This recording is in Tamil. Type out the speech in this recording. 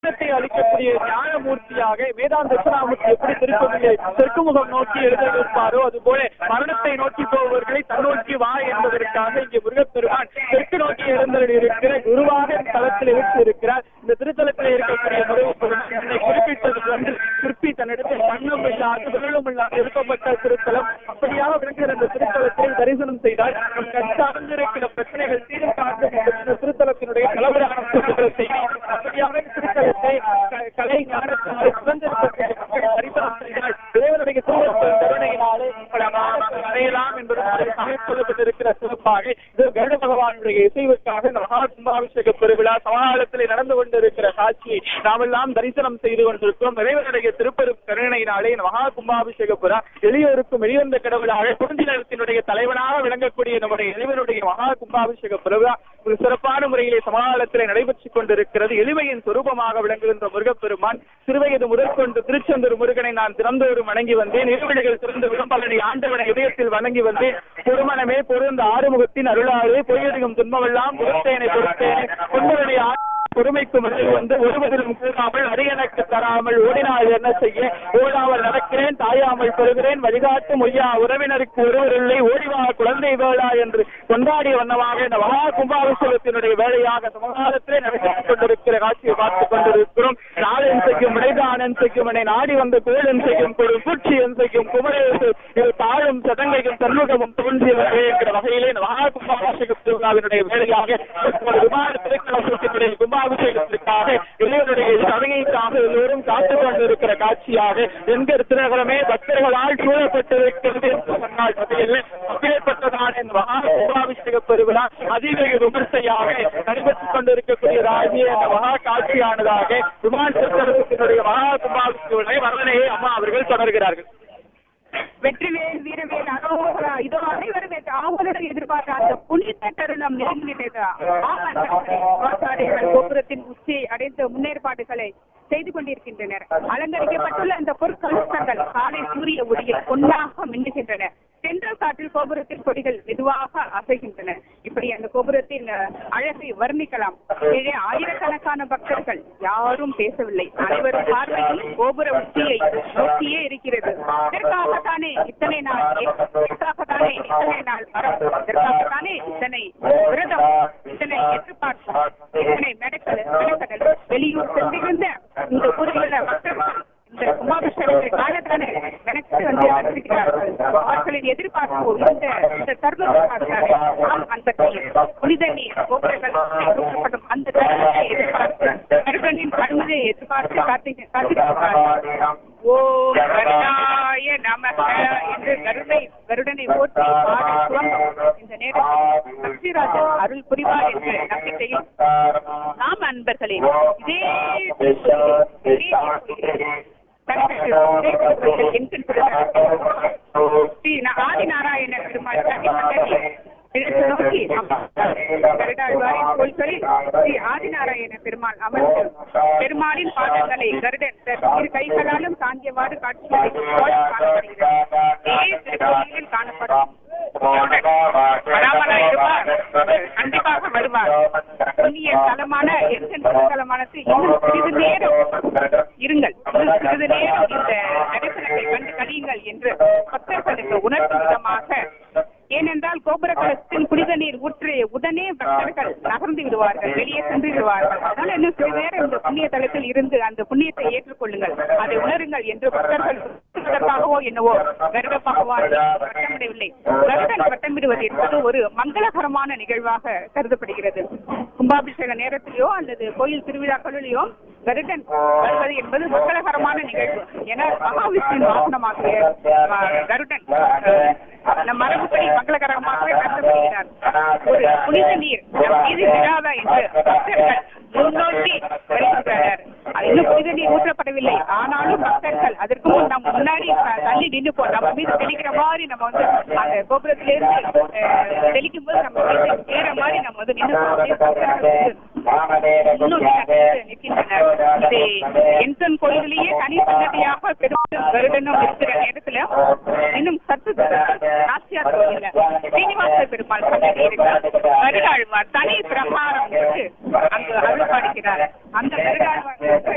ஞானத்தை அளிக்கக்கூடிய ஞானமூர்த்தியாக வேதாந்த தட்சிணாமூர்த்தி எப்படி திருப்பதியை தெற்கு முகம் நோக்கி எழுதியிருப்பாரோ அது போல மரணத்தை நோக்கி போபவர்களை தன்னோக்கி வா என்பதற்காக இங்கே முருகப்பெருமான் தெற்கு நோக்கி எழுந்தருள் இருக்கிற குருவாக தலத்தில் இருந்து இருக்கிறார் இந்த திருத்தலத்தில் இருக்கக்கூடிய முருகப்பெருமான் என்னை குறிப்பிட்டது வந்து சிற்பி தன்னிடத்தில் மண்ணும் இல்லாத விரலும் இல்லாத எழுப்பப்பட்ட திருத்தலம் அப்படியாக விளங்குகிற இந்த திருத்தலத்தில் தரிசனம் செய்தால் நம் கண் சார்ந்திருக்கிற பிரச்சனைகள் தீர்வு காட்டும் இந்த திருத்தலத்தினுடைய கலவரான திருத்தலத்தை அப்படியாக இந்த திருத்தலத்தை க- கலை ஞானத்தினாலே சுதந்திரத்தை தரிசனம் செய்தால் தேவனுடைய திருவருள் கருணையினாலே பல ஞானத்தை அடையலாம் என்பது சொல்லப்பட்டிருக்கிற சிறப்பாக இது கருட பகவானுடைய இசைவுக்காக இந்த மகா கும்பாபிஷேக பெருவிழா சமாகாலத்திலே நடந்து கொண்டிருக்கிற காட்சியை நாமெல்லாம் தரிசனம் செய்து கொண்டிருக்கிறோம் இறைவனுடைய திருப்பெரும் கருணையினாலே இந்த மகா கும்பாபிஷேக புறா எளியோருக்கும் வெளிவந்த கடவுளாக குடும்பினத்தினுடைய தலைவனாக விளங்கக்கூடிய நம்முடைய இறைவனுடைய மகா கும்பாபிஷேக பெருவிழா ஒரு சிறப்பான முறையிலே சமாகாலத்திலே நடைபெற்றுக் கொண்டிருக்கிறது எளிமையின் சொரூபமாக விளங்குகின்ற முருகப்பெருமான் சிறுவயது முதற்கொண்டு திருச்செந்தூர் முருகனை நான் திறந்தோறும் வணங்கி வந்தேன் இருவிழிகள் திறந்து விளம்பலனை ஆண்டவனை இதயத்தில் வணங்கி வந்தேன் பொறுமனமே பொருந்த ஆறுமுகத்தின் அருளாறு பொய்யதிகும் துன்பமெல்லாம் பொறுத்தேனை பொறுத்தேனை உண்மையுடைய பொறுமைக்கு முதல் வந்து ஒருவதிலும் கூறாமல் அரியணக்கு தராமல் ஓடினால் என்ன செய்ய ஓடாமல் நடக்கிறேன் தாயாமல் பெறுகிறேன் வழிகாட்டு மொய்யா உறவினருக்கு ஒருவர் இல்லை ஓடிவா குழந்தை வேளா என்று கொண்டாடிய வண்ணமாக இந்த மகா கும்பாபிஷேகத்தினுடைய வேலையாக சமகாலத்திலே நடைபெற்றுக் கொண்டிருக்கிற காட்சியை பார்த்துக் கொண்டிருக்கிறோம் நாளன் செய்யும் விடைதானன் செய்யும் என்னை நாடி வந்த கோலன் செய்யும் கொடு பூச்சியன் செய்யும் குமரேசு இது தாழும் சதங்கையும் தன்முகமும் தோன்றியவர்களே என்கிற வகையிலே இந்த மகா கும்பாபிஷேக திருவிழாவினுடைய வேலையாக இப்போது விமான திருக்கலசத்தினுடைய கும்பாபிஷேகத்திற்காக இளையனுடைய சதகைக்காக எல்லோரும் காத்துக் கொண்டிருக்கிற காட்சியாக என்கிற திருநகரமே பக்தர்களால் சூழப்பட்டிருக்கிறது என்று சொன்னால் பதில் அப்பேற்பட்டதான இந்த மகா கும்பாபிஷேக பெருவிழா அதிவேக விமர்சையாக நடைபெற்றுக் கொண்டிருக்கக்கூடியதாகிய இந்த மகா காட்சியானதாக விமான திருக்கலசத்தினுடைய மகா கும்பாபிஷேக வர்ணனையை அம்மா அவர்கள் தொடர்கிறார்கள் வெற்றிவேல் வீரவேல் அரோகரா இதோ அனைவரும் இந்த ஆவலுடன் எதிர்பார்த்த அந்த புனித தருணம் நெருங்கிவிட்டது ஆசாரியர்கள் கோபுரத்தின் உச்சியை அடைந்த முன்னேற்பாடுகளை செய்து கொண்டிருக்கின்றனர் அலங்கரிக்கப்பட்டுள்ள அந்த பொற்கலசங்கள் காலை சூரிய ஒளியில் பொன்னாக மின்னுகின்றன தென்றல் காற்றில் கோபுரத்தின் கொடிகள் மெதுவாக அசைகின்றன இப்படி அந்த கோபுரத்தின் அஹ், அழகை வர்ணிக்கலாம் கீழே ஆயிரக்கணக்கான பக்தர்கள் யாரும் பேசவில்லை அனைவரும் பார்வையில் கோபுர உச்சியை நோக்கியே இருக்கிறது இதற்காகத்தானே இத்தனை நாள் இதற்காகத்தானே இத்தனை நாள் வரம் இதற்காகத்தானே இத்தனை விரதம் இத்தனை எதிர்பார்ப்பு இத்தனை மெடக்கல் மெடக்கடல் வெளியூர் சென்றிருந்த இந்த ஊரில் உள்ள மக்கள் இந்த கும்பாபிஷேகத்தை காணத்தானே எனக்கு வந்து வந்திருக்கிறார்கள் அவர்களின் எதிர்பார்ப்பு இந்த இந்த தருணத்திற்காகத்தானே ஆம் அன்பர்களே புனித நீர் கோபுரங்கள் ஊற்றப்படும் அந்த தருணத்தை எதிர்பார்த்து கருடனின் கண்மனை எதிர்பார்த்து காத்து காத்திருக்கிறார்கள் ஓம் கருணாய நமக என்று கருணை கருடனை போற்றி பாட துவங்கும் இந்த நேரத்தில் சக்திராஜன் அருள் புரிவார் என்ற நம்பிக்கையில் நாம் அன்பர்களே இதே இதே ஸ்ரீ ஆதிநாராயண பெருமாள் கிழக்கு நோக்கி கருடாழ்வாரின் கொள்களில் ஸ்ரீ ஆதிநாராயண பெருமாள் அமர்ந்து பெருமாளின் பாதங்களை கருடன் தன் இரு கைகளாலும் தாங்கியவாறு காட்சியளிக்கும் போல் காணப்படுகிறது இதே திருக்கோயிலில் காணப்படும் வராமலா இருப்பார் கண்டிப்பாக வருவார் புண்ணிய தலமான எங்கன் தலமானது இன்னும் சிறிது நேரம் இருங்கள் இன்னும் சிறிது நேரம் இந்த தரிசனத்தை கண்டு கழியுங்கள் என்று பக்தர்களுக்கு உணர்த்தும் விதமாக ஏனென்றால் கோபுர கலசத்தில் புனித நீர் ஊற்றி உடனே பக்தர்கள் நகர்ந்து விடுவார்கள் வெளியே சென்று விடுவார்கள் அதனால இன்னும் சிறிது நேரம் இந்த புண்ணிய தலத்தில் இருந்து அந்த புண்ணியத்தை ஏற்றுக்கொள்ளுங்கள் அதை உணருங்கள் என்று பக்தர்கள் சொல்வதற்காகவோ என்னவோ கருட பகவான் வட்டமிடவில்லை கருடன் வட்டமிடுவது என்பது ஒரு மங்களகரமான நிகழ்வாக கருதப்படுகிறது கும்பாபிஷேக நேரத்திலேயோ அல்லது கோயில் திருவிழாக்களிலேயோ கருடன் வருவது என்பது மங்களகரமான நிகழ்வு என மகாவிஷ்ணுவின் வாகனமாகிய அஹ், கருடன் அஹ், நம் மரபுப்படி மங்களகரமாகவே கருதப்படுகிறார் ஒரு புனித நீர் நம் மீது விழாதா என்று பக்தர்கள் முன்னோக்கி வருகின்றனர் அது இன்னும் புனித நீர் ஊற்றப்படவில்லை ஆனாலும் பக்தர்கள் அதற்கு முன் நம்ம முன்னாடி த- தள்ளி நின்று போ நம்ம மீது தெளிக்கிற மாதிரி நம்ம வந்து அந்த கோபுரத்திலிருந்து அஹ், தெளிக்கும் போது நம்ம மீது ஏற மாதிரி நம்ம வந்து நின்று அப்படியே பக்தர்கள் வந்து இன்னும் நின்று நிற்கின்றனர் இது என்சன் கோயிலிலேயே தனி சன்னதியாக பெரும் வருடனும் இருக்கிற நேரத்துல இன்னும் சத்து நாச்சியார் கோயில்ல ஸ்ரீனிவாச பெருமாள் சன்னதி இருக்கிறார் கருடாழ்வார் தனி பிரகாரம் இருக்கு அங்கு அருள் பாடுகிறார் அந்த கருடாழ்வார்